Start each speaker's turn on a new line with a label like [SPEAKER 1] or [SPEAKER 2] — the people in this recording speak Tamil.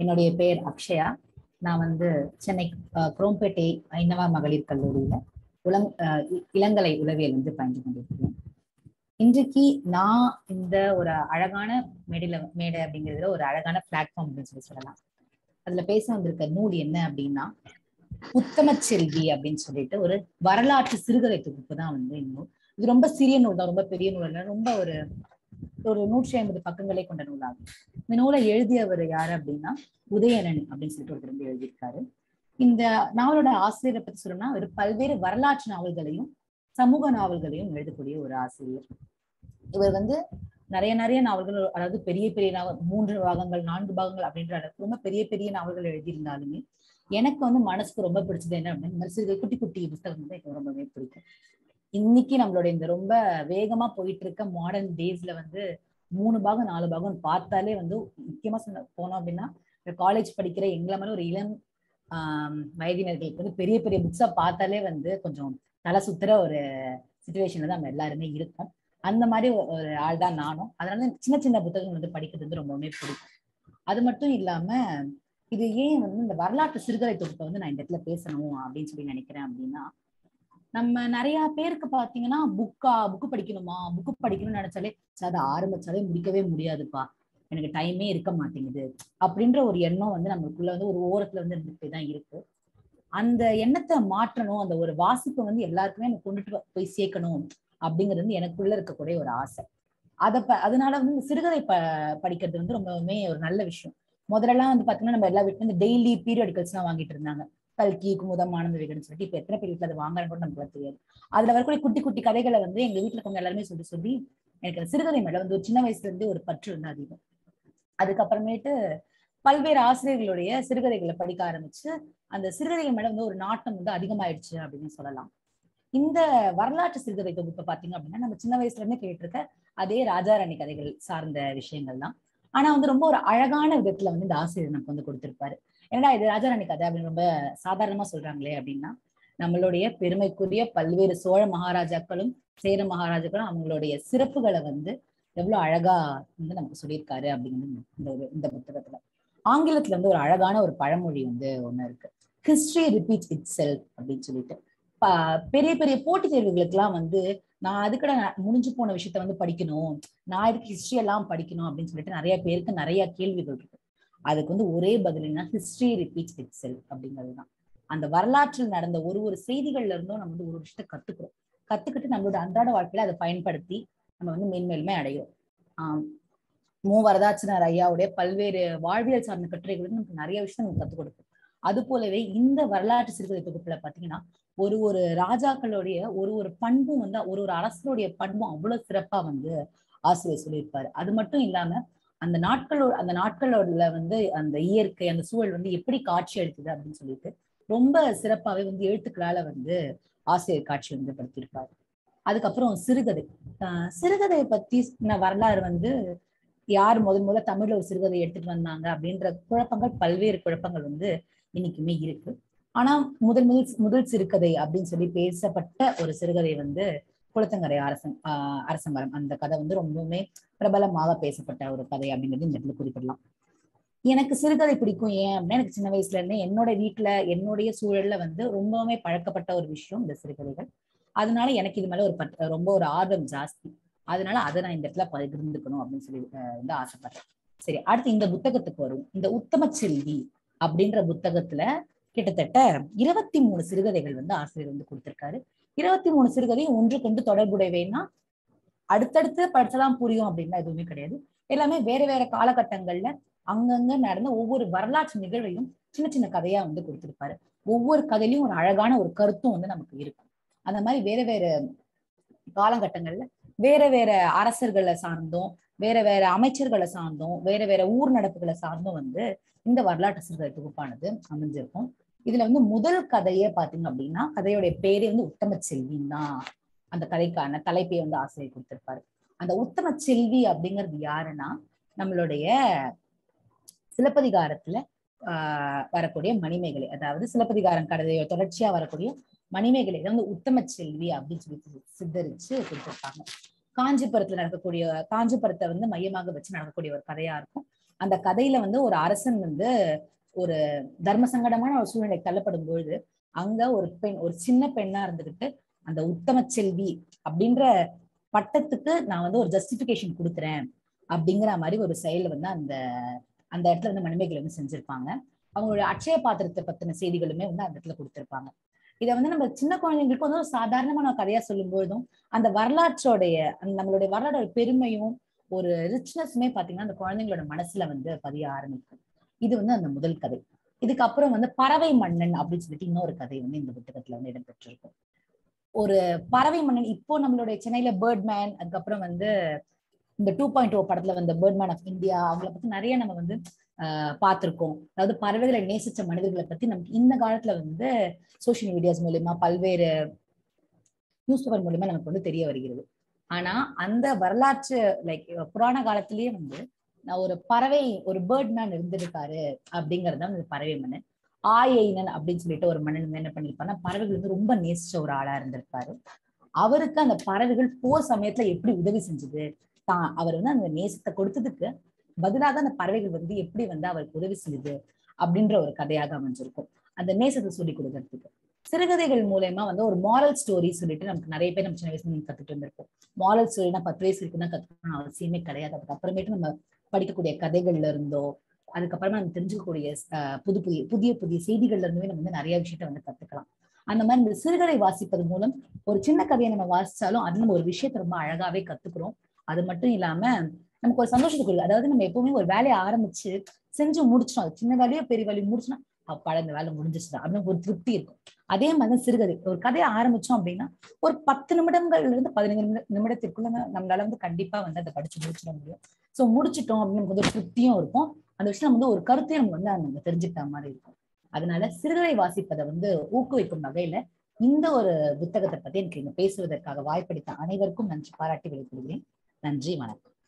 [SPEAKER 1] என்னுடைய பேர் அக்ஷயா நான் வந்து சென்னை அஹ், குரோம்பேட்டை ஐநவா மகளிர் கல்லூரியில உலங் அஹ், இ- இளங்கலை உளவியல் வந்து பயின்று கொண்டிருக்கிறேன் இன்றைக்கு நான் இந்த ஒரு அழகான மேடையில மேடை அப்படிங்கிறதுல ஒரு அழகான பிளாட்ஃபார்ம் அப்படின்னு சொல்லி சொல்லலாம் அதுல பேச வந்திருக்க நூல் என்ன அப்படின்னா உத்தம செல்வி அப்படின்னு சொல்லிட்டு ஒரு வரலாற்று சிறுகதை தொகுப்பு தான் வந்து இந்நூல் இது ரொம்ப சிறிய நூல் தான் ரொம்ப பெரிய நூல் இல்லை ரொம்ப ஒரு ஒரு நூற்றி ஐம்பது பக்கங்களை கொண்ட நூலாகும் இந்த நூலை எழுதியவர் யாரு அப்படின்னா உதயணன் அப்படின்னு சொல்லிட்டு ஒருத்தர் வந்து எழுதியிருக்காரு இந்த நாவலோட ஆசிரியரை பத்தி சொல்லணும்னா அவர் பல்வேறு வரலாற்று நாவல்களையும் சமூக நாவல்களையும் எழுதக்கூடிய ஒரு ஆசிரியர் இவர் வந்து நிறைய நிறைய நாவல்கள் அதாவது பெரிய பெரிய நாவல் மூன்று பாகங்கள் நான்கு பாகங்கள் அப்படின்ற அளவுக்கு ரொம்ப பெரிய பெரிய நாவல்கள் எழுதியிருந்தாலுமே எனக்கு வந்து மனசுக்கு ரொம்ப பிடிச்சது என்ன அப்படின்னா இந்த மாதிரி சிறு குட்டி குட்டி புத்தகம் வந்து எனக்கு ரொம்பவே பிடிக்கும் இன்னைக்கு நம்மளோட இந்த ரொம்ப வேகமா போயிட்டு இருக்க மாடர்ன் டேஸ்ல வந்து மூணு பாகம் நாலு பாகம் பார்த்தாலே வந்து முக்கியமா சொன்ன போனோம் அப்படின்னா காலேஜ் படிக்கிற எங்களை மாதிரி ஒரு இளம் ஆஹ் வயதினர்களுக்கு வந்து பெரிய பெரிய புக்ஸா பார்த்தாலே வந்து கொஞ்சம் தலை சுத்துற ஒரு சுச்சுவேஷன்ல தான் நம்ம எல்லாருமே இருக்கோம் அந்த மாதிரி ஒரு- ஒரு ஆள் தான் நானும் அதனால சின்ன சின்ன புத்தகங்கள் வந்து படிக்கிறது வந்து ரொம்பவுமே பிடிக்கும் அது மட்டும் இல்லாம இது ஏன் வந்து இந்த வரலாற்று சிறுகதை தொகுப்பை வந்து நான் இந்த இடத்துல பேசணும் அப்படின்னு சொல்லி நினைக்கிறேன் அப்படின்னா நம்ம நிறைய பேருக்கு பாத்தீங்கன்னா புக்கா புக்கு படிக்கணுமா புக்கு படிக்கணும்னு நினைச்சாலே "ச்சே, அதை ஆரம்பிச்சாலே முடிக்கவே முடியாதுப்பா எனக்கு டைமே இருக்க மாட்டேங்குது அப்படின்ற ஒரு எண்ணம் வந்து நம்மளுக்குள்ள வந்து ஒரு ஓரத்துல வந்து இருந்துகிட்டே தான் இருக்கு அந்த எண்ணத்தை மாற்றணும் அந்த ஒரு வாசிப்பை வந்து எல்லாருக்குமே நம்ம கொண்டுட்டு வ- போய் சேர்க்கணும் அப்படிங்கிறது வந்து எனக்குள்ள இருக்கக்கூடிய ஒரு ஆசை அதை ப அதனால வந்து இந்த சிறுகதை ப படிக்கிறது வந்து ரொம்பவுமே ஒரு நல்ல விஷயம் முதல்லலாம் வந்து பாத்தீங்கன்னா நம்ம எல்லா வீட்டுல இந்த டெய்லி பீரியாடிக்கல்ஸ் எல்லாம் வாங்கிட்டு இருந்தாங்க கல்கி குமுதம் ஆனந்த விகடன் சொல்லிட்டு இப்ப எத்தனை பேர் வீட்டுல அதை வாங்குறாங்க கூட நமக்கு தெரியாது அதுல வரக்கூடிய குட்டி குட்டி கதைகளை வந்து எங்க வீட்டுல இருக்கவங்க எல்லாருமே சொல்லி சொல்லி எனக்கு அந்த சிறுகதை மேல வந்து ஒரு சின்ன வயசுல இருந்தே ஒரு பற்று வந்து அதிகம் அதுக்கப்புறமேட்டு பல்வேறு ஆசிரியர்களுடைய சிறுகதைகளை படிக்க ஆரம்பிச்சு அந்த சிறுகதைகள் மேல வந்து ஒரு நாட்டம் வந்து அதிகமாயிடுச்சு அப்படின்னு சொல்லலாம் இந்த வரலாற்று சிறுகதை தொகுப்பை பாத்தீங்க அப்படின்னா நம்ம சின்ன வயசுல இருந்தே கேட்டிருக்க அதே ராஜாராணி கதைகள் சார்ந்த விஷயங்கள் தான் ஆனா வந்து ரொம்ப ஒரு அழகான விதத்துல வந்து இந்த ஆசிரியர் நமக்கு வந்து கொடுத்திருப்பாரு என்னடா இது ராஜாராணி கதை அப்படின்னு ரொம்ப சாதாரணமா சொல்றாங்களே அப்படின்னா நம்மளுடைய பெருமைக்குரிய பல்வேறு சோழ மகாராஜாக்களும் சேர மகாராஜாக்களும் அவங்களுடைய சிறப்புகளை வந்து எவ்வளவு அழகா வந்து நமக்கு சொல்லியிருக்காரு அப்படிங்கிறது இந்த ஒரு இந்த புத்தகத்துல ஆங்கிலத்துல வந்து ஒரு அழகான ஒரு பழமொழி வந்து ஒண்ணு இருக்கு ஹிஸ்டரி ரிப்பீட்ஸ் இட் செல்ஃப் அப்படின்னு சொல்லிட்டு ப- பெரிய பெரிய போட்டித் தேர்வுகளுக்கெல்லாம் வந்து நான் அதுக்கட முடிஞ்சு போன விஷயத்த வந்து படிக்கணும் நான் இதுக்கு ஹிஸ்டரி எல்லாம் படிக்கணும் அப்படின்னு சொல்லிட்டு நிறைய பேருக்கு நிறைய கேள்விகள் இருக்கு அதுக்கு வந்து ஒரே பதில்னா ஹிஸ்டரி ரிப்பீட்ஸ் இட் செல்ஃப் அப்படிங்கிறது தான் அந்த வரலாற்றில் நடந்த ஒரு ஒரு செய்திகள்ல இருந்தும் நம்ம வந்து ஒரு ஒரு விஷயத்த கத்துக்கிறோம் கத்துக்கிட்டு நம்மளோட அன்றாட வாழ்க்கையில அதை பயன்படுத்தி நம்ம வந்து மேன்மேலுமே அடைகிறோம் ஆஹ் மு வரதாச்சனார் ஐயாவுடைய பல்வேறு வாழ்வியல் சார்ந்த கட்டுரைகள் வந்து நமக்கு நிறைய விஷயம் நமக்கு கத்துக் கொடுக்கும் அது போலவே இந்த வரலாற்று சிறுகதை தொகுப்புல பாத்தீங்கன்னா ஒரு ஒரு ராஜாக்களுடைய ஒரு ஒரு பண்பும் வந்து ஒரு ஒரு அரசருடைய பண்பும் அவ்வளவு சிறப்பா வந்து ஆசிரியர் சொல்லியிருப்பாரு அது மட்டும் இல்லாம அந்த நாட்களோட அந்த நாட்களோட வந்து அந்த இயற்கை அந்த சூழல் வந்து எப்படி காட்சி அளிக்குது அப்படின்னு சொல்லிட்டு ரொம்ப சிறப்பாவே வந்து எழுத்துக்களால வந்து ஆசிரியர் காட்சி வந்து படுத்தியிருப்பாரு அதுக்கப்புறம் சிறுகதை ஆஹ் சிறுகதையை பத்தி நான் வரலாறு வந்து யார் முதல் முதல்ல தமிழ்ல ஒரு சிறுகதை எடுத்துட்டு வந்தாங்க அப்படின்ற குழப்பங்கள் பல்வேறு குழப்பங்கள் வந்து இன்னைக்குமே இருக்கு ஆனா முதல் முதல் முதல் சிறுகதை அப்படின்னு சொல்லி பேசப்பட்ட ஒரு சிறுகதை வந்து குளத்தங்கரை அரசன் ஆஹ் அரசமரம் அந்த கதை வந்து ரொம்பவுமே பிரபலமாக பேசப்பட்ட ஒரு கதை அப்படிங்கிறது இந்த இடத்துல குறிப்பிடலாம் எனக்கு சிறுகதை பிடிக்கும் ஏன் அப்படின்னா எனக்கு சின்ன வயசுல இருந்தே என்னோட வீட்டுல என்னுடைய சூழல்ல வந்து ரொம்பவுமே பழக்கப்பட்ட ஒரு விஷயம் இந்த சிறுகதைகள் அதனால எனக்கு இது மேல ஒரு பட் ரொம்ப ஒரு ஆர்வம் ஜாஸ்தி அதனால அதை நான் இந்த இடத்துல பகிர்ந்துக்கணும் அப்படின்னு சொல்லி அஹ், வந்து ஆசைப்படுறேன் சரி அடுத்து இந்த புத்தகத்துக்கு வரும் இந்த உத்தம செல்வி அப்படின்ற புத்தகத்துல கிட்டத்தட்ட இருபத்தி மூணு சிறுகதைகள் வந்து ஆசிரியர் வந்து கொடுத்திருக்காரு இருபத்தி மூணு சிறுகதையும் ஒன்றுக்கொண்டு தொடர்புடையவைன்னா அடுத்தடுத்து படிச்சதான் புரியும் அப்படின்னா எதுவுமே கிடையாது எல்லாமே வேற வேற காலகட்டங்கள்ல அங்கங்க நடந்த ஒவ்வொரு வரலாற்று நிகழ்வையும் சின்ன சின்ன கதையா வந்து கொடுத்திருப்பாரு ஒவ்வொரு கதையிலயும் ஒரு அழகான ஒரு கருத்தும் வந்து நமக்கு இருக்கும் அந்த மாதிரி வேற வேற காலகட்டங்கள்ல வேற வேற அரசர்களை சார்ந்தும் வேற வேற அமைச்சர்களை சார்ந்தும் வேற வேற ஊர் நடப்புகளை சார்ந்தும் வந்து இந்த வரலாற்று சிறுகதை தொகுப்பானது அமைஞ்சிருக்கும் இதுல வந்து முதல் கதையே பாத்தீங்க அப்படின்னா கதையோடைய பேரே வந்து உத்தம செல்வின்னு தான் அந்த கதைக்கான தலைப்பை வந்து ஆசிரியர் கொடுத்திருப்பாரு அந்த உத்தம செல்வி அப்படிங்கிறது யாருன்னா நம்மளுடைய சிலப்பதிகாரத்துல ஆஹ் வரக்கூடிய மணிமேகலை அதாவது சிலப்பதிகாரம் கதையோ தொடர்ச்சியா வரக்கூடிய மணிமேகலை தான் வந்து உத்தம செல்வி அப்படின்னு சொல்லி சித்தரிச்சு கொடுத்திருப்பாங்க காஞ்சிபுரத்துல நடக்கக்கூடிய காஞ்சிபுரத்தை வந்து மையமாக வச்சு நடக்கக்கூடிய ஒரு கதையா இருக்கும் அந்த கதையில வந்து ஒரு அரசன் வந்து ஒரு தர்ம சங்கடமான ஒரு சூழ்நிலை தள்ளப்படும் பொழுது அங்க ஒரு பெண் ஒரு சின்ன பெண்ணா இருந்துகிட்டு அந்த உத்தம செல்வி அப்படின்ற பட்டத்துக்கு நான் வந்து ஒரு ஜஸ்டிபிகேஷன் கொடுக்குறேன் அப்படிங்கிற மாதிரி ஒரு செயல் வந்து அந்த அந்த இடத்துல வந்து மணிமேகலை வந்து செஞ்சிருப்பாங்க அவங்களோட அட்சய பாத்திரத்தை பத்தின செய்திகளுமே வந்து அந்த இடத்துல கொடுத்திருப்பாங்க இதை வந்து நம்ம சின்ன குழந்தைங்களுக்கு வந்து ஒரு சாதாரணமான கதையா சொல்லும் பொழுதும் அந்த வரலாற்றோடைய அந்த நம்மளுடைய வரலாற்றோட பெருமையும் ஒரு ரிச்னஸுமே பாத்தீங்கன்னா அந்த குழந்தைங்களோட மனசுல வந்து பதிய ஆரம்பிக்கும் இது வந்து அந்த முதல் கதை இதுக்கப்புறம் வந்து பறவை மன்னன் அப்படின்னு சொல்லிட்டு இன்னொரு கதை வந்து இந்த புத்தகத்துல வந்து இடம்பெற்றிருக்கும் ஒரு பறவை மன்னன் இப்போ நம்மளுடைய சென்னையில பேர்ட்மேன் அதுக்கப்புறம் வந்து இந்த டூ பாயிண்ட் ஓ படத்துல வந்த பேர்ட்மேன் ஆஃப் இந்தியா அவங்கள பத்தி நிறைய நம்ம வந்து ஆஹ் பார்த்திருக்கோம் அதாவது பறவைகளை நேசிச்ச மனிதர்களை பத்தி நமக்கு இந்த காலத்துல வந்து சோசியல் மீடியாஸ் மூலியமா பல்வேறு நியூஸ் பேப்பர் மூலியமா நமக்கு வந்து தெரிய வருகிறது ஆனா அந்த வரலாற்று லைக் புராண காலத்திலேயே வந்து நான் ஒரு பறவை ஒரு பேர்ட் மேன் இருந்திருக்காரு அப்படிங்கறது தான் இந்த பறவை மன்னன் ஆயைனன் அப்படின்னு சொல்லிட்டு ஒரு மன்னன் வந்து என்ன பண்ணிருப்பாருன்னா பறவைகள் வந்து ரொம்ப நேசிச்ச ஒரு ஆளா இருந்திருப்பாரு அவருக்கு அந்த பறவைகள் போர் சமயத்துல எப்படி உதவி செஞ்சது தான் அவர் வந்து அந்த நேசத்தை கொடுத்ததுக்கு பதிலாக அந்த பறவைகள் வந்து எப்படி வந்து அவருக்கு உதவி செய்யுது அப்படின்ற ஒரு கதையாக அமைஞ்சிருக்கும் அந்த நேசத்தை சொல்லி கொடுக்கறதுக்கு சிறுகதைகள் மூலயமா வந்து ஒரு மாரல் ஸ்டோரி சொல்லிட்டு நமக்கு நிறைய பேர் நம்ம சின்ன வயசுல நீங்க கத்துட்டு இருந்திருப்போம் மாரல் ஸ்டோரினா பத்து வயசு வரைக்கும் தான் கத்துக்கணும் அவசியமே கிடையாது அதுக்கப்புறமேட்டு நம்ம படிக்கக்கூடிய கதைகள்ல இருந்தோ அதுக்கப்புறமா நம்ம தெரிஞ்சுக்கக்கூடிய அஹ், புது புதிய புதிய புதிய செய்திகள்ல இருந்துமே நம்ம வந்து நிறைய விஷயத்த வந்து கத்துக்கலாம் அந்த மாதிரி இந்த சிறுகதை வாசிப்பது மூலம் ஒரு சின்ன கதையை நம்ம வாசிச்சாலும் அது நம்ம ஒரு விஷயத்த ரொம்ப அழகாவே கத்துக்கிறோம் அது மட்டும் இல்லாம நமக்கு ஒரு சந்தோஷத்தை கொடுக்குது அதாவது நம்ம எப்பவுமே ஒரு வேலையை ஆரம்பிச்சு செஞ்சு முடிச்சிட்டோம் அது சின்ன வேலையோ பெரிய வேலையோ முடிச்சோம்னா அப்பாட இந்த வேலை முடிஞ்சிச்சுதான் அப்படின்னு ஒரு திருப்தி இருக்கும் அதே மாதிரி தான் சிறுகதை ஒரு கதையை ஆரம்பிச்சோம் அப்படின்னா ஒரு பத்து நிமிடங்கள்ல இருந்து பதினஞ்சு நிமிட நிமிடத்திற்குள்ள நம்மளால வந்து கண்டிப்பா வந்து அதை படிச்சு முடிச்சிட முடியும் சோ முடிச்சிட்டோம் அப்படின்னு நமக்கு வந்து ஒரு திருப்தியும் இருக்கும் அந்த விஷயம் நம்ம வந்து ஒரு கருத்தையும் நம்ம வந்து நம்ம தெரிஞ்சுக்கிட்ட மாதிரி இருக்கும் அதனால சிறுகதை வாசிப்பதை வந்து ஊக்குவிக்கும் வகையில இந்த ஒரு புத்தகத்தை பத்தி எனக்கு இங்க பேசுவதற்காக வாய்ப்பளித்த அனைவருக்கும் நன்றி பாராட்டி வெளிப்படுகிறேன் நன்றி வணக்கம்